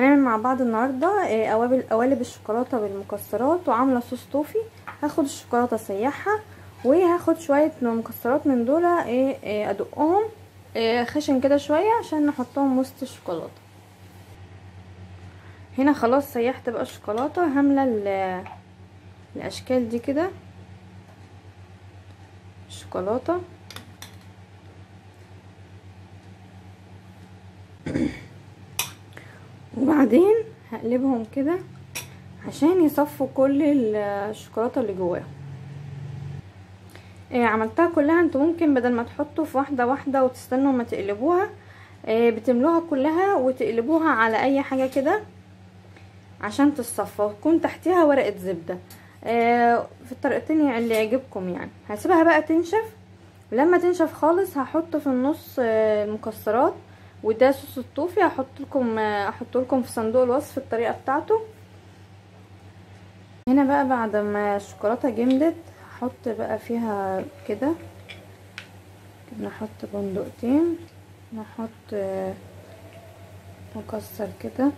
هنعمل مع بعض النهارده آه، قوالب قوالب الشوكولاته بالمكسرات وعامله صوص توفي هاخد الشوكولاته اسيحها وهاخد شويه مكسرات من دول ايه آه، ادقهم آه، خشن كده شويه عشان نحطهم وسط الشوكولاته هنا خلاص سيحت بقى الشوكولاته هامله ال- الاشكال دي كده الشوكولاته وبعدين هقلبهم كده عشان يصفوا كل الشوكولاته اللي جواهم إيه عملتها كلها انتوا ممكن بدل ما تحطوا في واحده واحده وتستنوا ما تقلبوها إيه بتملوها كلها وتقلبوها على اي حاجه كده عشان تتصفى وتكون تحتها ورقه زبده إيه في الطريقتين اللي يعجبكم يعني هسيبها بقى تنشف ولما تنشف خالص هحط في النص آه، المكسرات وده صوص الطوفي هحط لكم احط لكم في صندوق الوصف الطريقه بتاعته هنا بقى بعد ما الشوكولاته جمدت هحط بقى فيها كده نحط بندقتين نحط آه، مكسر كده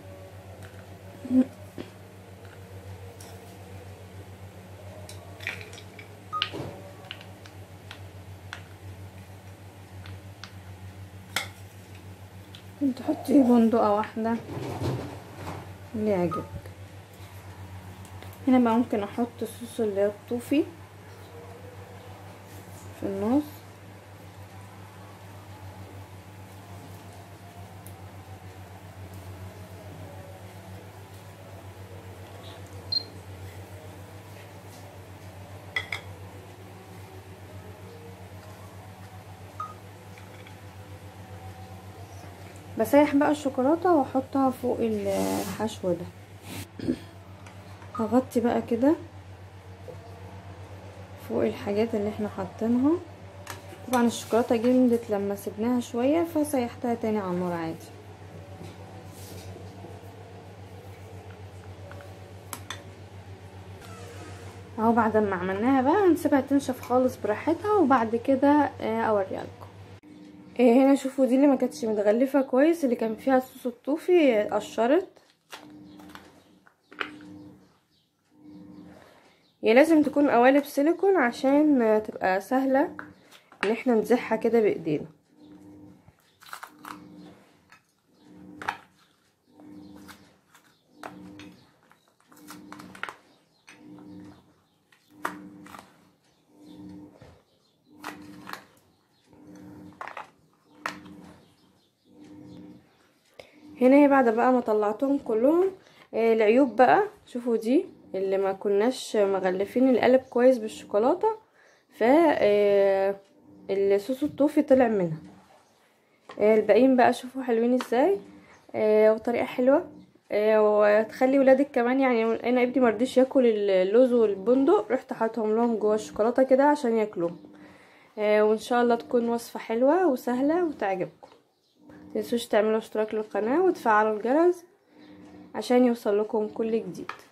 ممكن تحطي بندقة واحدة اللي يعجبك هنا بقى ممكن احط صوص اللي هي الطوفي في النص بسيح بقى الشوكولاته واحطها فوق الحشو ده هغطي بقى كده فوق الحاجات اللي احنا حاطينها طبعا الشوكولاته جمدت لما سبناها شويه فسيحتها تاني على النار عادي اهو بعد ما عملناها بقى هنسيبها تنشف خالص براحتها وبعد كده اوريها لكم إيه هنا شوفوا دي اللي ما كانتش متغلفه كويس اللي كان فيها صوص الطوفي قشرت هي لازم تكون قوالب سيليكون عشان تبقى سهله ان احنا نزحها كده بايدينا هنا هي بعد بقى ما طلعتهم كلهم آه العيوب بقى شوفوا دي اللي ما كناش مغلفين القلب كويس بالشوكولاته ف آه الصوص الطوفي طلع منها آه الباقيين بقى شوفوا حلوين ازاي آه وطريقه حلوه آه وتخلي ولادك كمان يعني انا ابني مرضيش ياكل اللوز والبندق رحت حاطهم لهم جوه الشوكولاته كده عشان ياكلوهم آه وان شاء الله تكون وصفه حلوه وسهله وتعجبكم متنسوش تعملوا اشتراك للقناة وتفعلوا الجرس عشان يوصل لكم كل جديد